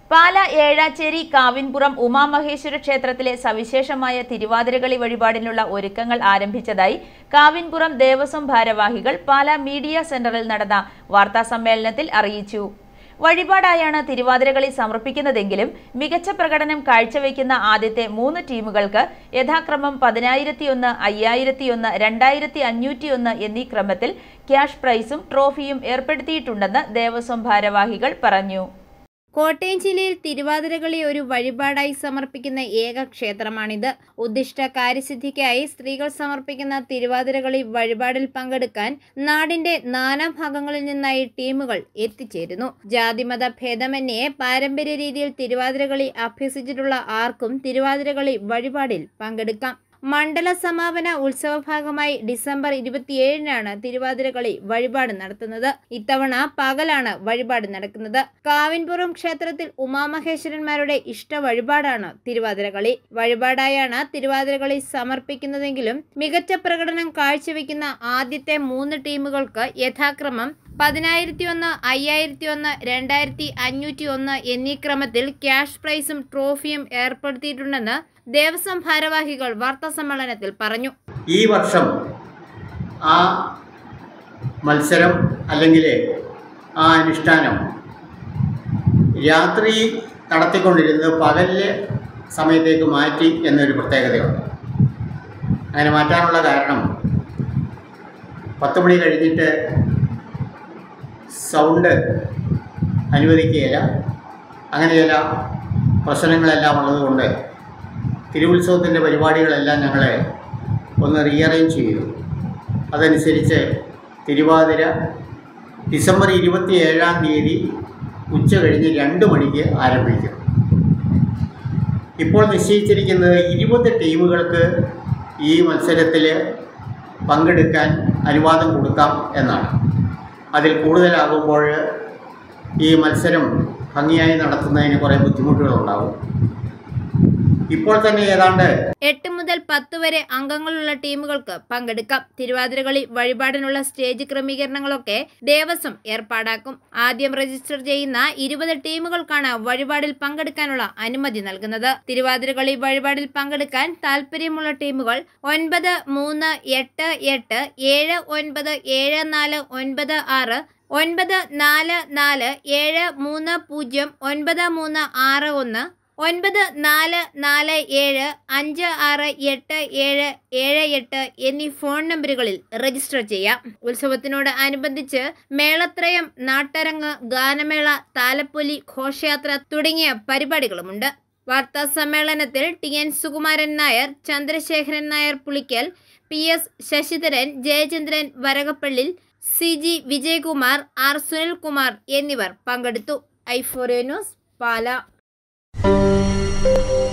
പാല ഏഴാച്ചേരി കാവിൻപുറം ഉമാമഹേശ്വര ക്ഷേത്രത്തിലെ സവിശേഷമായ തിരുവാതിരകളി വഴിപാടിനുള്ള ഒരുക്കങ്ങൾ ആരംഭിച്ചതായി കാവിൻപുറം ദേവസ്വം ഭാരവാഹികൾ പാല മീഡിയ സെന്ററിൽ നടന്ന വാർത്താസമ്മേളനത്തിൽ അറിയിച്ചു വഴിപാടായാണ് തിരുവാതിരകളി സമർപ്പിക്കുന്നതെങ്കിലും മികച്ച പ്രകടനം കാഴ്ചവെക്കുന്ന ആദ്യത്തെ മൂന്ന് ടീമുകൾക്ക് യഥാക്രമം പതിനായിരത്തിയൊന്ന് അയ്യായിരത്തിയൊന്ന് രണ്ടായിരത്തി അഞ്ഞൂറ്റിയൊന്ന് എന്നീ ക്രമത്തിൽ ക്യാഷ് പ്രൈസും ട്രോഫിയും ഏർപ്പെടുത്തിയിട്ടുണ്ടെന്ന് ദേവസ്വം ഭാരവാഹികൾ പറഞ്ഞു കോട്ടയം ജില്ലയിൽ തിരുവാതിരകളി ഒരു വഴിപാടായി സമർപ്പിക്കുന്ന ഏക ക്ഷേത്രമാണിത് ഉദ്ദിഷ്ട കാര്യസിദ്ധിക്കായി സ്ത്രീകൾ സമർപ്പിക്കുന്ന തിരുവാതിരകളി വഴിപാടിൽ പങ്കെടുക്കാൻ നാടിന്റെ നാനാഭാഗങ്ങളിൽ നിന്നായി ടീമുകൾ എത്തിച്ചേരുന്നു ജാതിമത ഭേദമന്യേ പാരമ്പര്യ രീതിയിൽ തിരുവാതിരകളി അഭ്യസിച്ചിട്ടുള്ള ആർക്കും തിരുവാതിരകളി വഴിപാടിൽ പങ്കെടുക്കാം മണ്ഡല സമാപന ഉത്സവ ഭാഗമായി ഡിസംബർ ഇരുപത്തിയേഴിനാണ് തിരുവാതിരകളി വഴിപാട് നടത്തുന്നത് ഇത്തവണ പകലാണ് വഴിപാട് നടക്കുന്നത് കാവിൻപുറം ക്ഷേത്രത്തിൽ ഉമാമഹേശ്വരന്മാരുടെ ഇഷ്ട വഴിപാടാണ് തിരുവാതിരകളി വഴിപാടായാണ് തിരുവാതിരകളി സമർപ്പിക്കുന്നതെങ്കിലും മികച്ച പ്രകടനം കാഴ്ചവെക്കുന്ന ആദ്യത്തെ മൂന്ന് ടീമുകൾക്ക് യഥാക്രമം പതിനായിരത്തി ഒന്ന് അയ്യായിരത്തി ഒന്ന് രണ്ടായിരത്തി അഞ്ഞൂറ്റി ഒന്ന് എന്നീ ക്രമത്തിൽ ക്യാഷ് പ്രൈസും ട്രോഫിയും ഏർപ്പെടുത്തിയിട്ടുണ്ടെന്ന് ദേവസ്വം ഭാരവാഹികൾ വാർത്താസമ്മേളനത്തിൽ പറഞ്ഞു ഈ വർഷം ആ മത്സരം അല്ലെങ്കിൽ ആ അനുഷ്ഠാനം രാത്രി നടത്തിക്കൊണ്ടിരുന്നത് പകലിലെ സമയത്തേക്ക് മാറ്റി എന്നൊരു പ്രത്യേകതയുണ്ട് അങ്ങനെ മാറ്റാനുള്ള കാരണം പത്ത് മണി കഴിഞ്ഞിട്ട് സൗണ്ട് അനുവദിക്കുകയില്ല അങ്ങനെ ചില പ്രശ്നങ്ങളെല്ലാം ഉള്ളതുകൊണ്ട് തിരുവുത്സവത്തിൻ്റെ പരിപാടികളെല്ലാം ഞങ്ങൾ ഒന്ന് റീഅറേഞ്ച് ചെയ്തു അതനുസരിച്ച് തിരുവാതിര ഡിസംബർ ഇരുപത്തി ഏഴാം തീയതി ഉച്ച കഴിഞ്ഞ് രണ്ട് മണിക്ക് ആരംഭിക്കും ഇപ്പോൾ നിശ്ചയിച്ചിരിക്കുന്നത് ഇരുപത് ടീമുകൾക്ക് ഈ മത്സരത്തിൽ പങ്കെടുക്കാൻ അനുവാദം കൊടുക്കാം എന്നാണ് അതിൽ കൂടുതലാകുമ്പോൾ ഈ മത്സരം ഭംഗിയായി നടത്തുന്നതിന് കുറേ ബുദ്ധിമുട്ടുകളുണ്ടാവും ഇപ്പോൾ തന്നെ ഏതാണ്ട് എട്ട് മുതൽ പത്ത് വരെ അംഗങ്ങളുള്ള ടീമുകൾക്ക് പങ്കെടുക്കാം തിരുവാതിരകളി വഴിപാടിനുള്ള സ്റ്റേജ് ക്രമീകരണങ്ങളൊക്കെ ദേവസ്വം ഏർപ്പാടാക്കും ആദ്യം രജിസ്റ്റർ ചെയ്യുന്ന ഇരുപത് ടീമുകൾക്കാണ് വഴിപാടിൽ പങ്കെടുക്കാനുള്ള അനുമതി നൽകുന്നത് തിരുവാതിരകളി വഴിപാടിൽ പങ്കെടുക്കാൻ താല്പര്യമുള്ള ടീമുകൾ ഒൻപത് മൂന്ന് എട്ട് എട്ട് ഏഴ് ഒൻപത് ഏഴ് നാല് ഒൻപത് ആറ് ഒൻപത് നാല് നാല് ഏഴ് മൂന്ന് പൂജ്യം ഒൻപത് മൂന്ന് ആറ് ഒന്ന് ഒൻപത് നാല് നാല് ഏഴ് അഞ്ച് ആറ് എട്ട് ഏഴ് ഏഴ് എട്ട് എന്നീ ഫോൺ നമ്പറുകളിൽ രജിസ്റ്റർ ചെയ്യാം ഉത്സവത്തിനോട് അനുബന്ധിച്ച് മേളത്രയം നാട്ടരങ്ങ് ഗാനമേള താലപ്പൊലി ഘോഷയാത്ര തുടങ്ങിയ പരിപാടികളുമുണ്ട് വാർത്താ സമ്മേളനത്തിൽ T N Sukumaran Nair Chandrasekharan Nair Pulickal P S Sasidharan Jayachandran Varakappally C G Vijayakumar R Sunilkumar എന്നിവർ പങ്കെടുത്തു ഐഫോറിയോ ന്യൂസ് പാല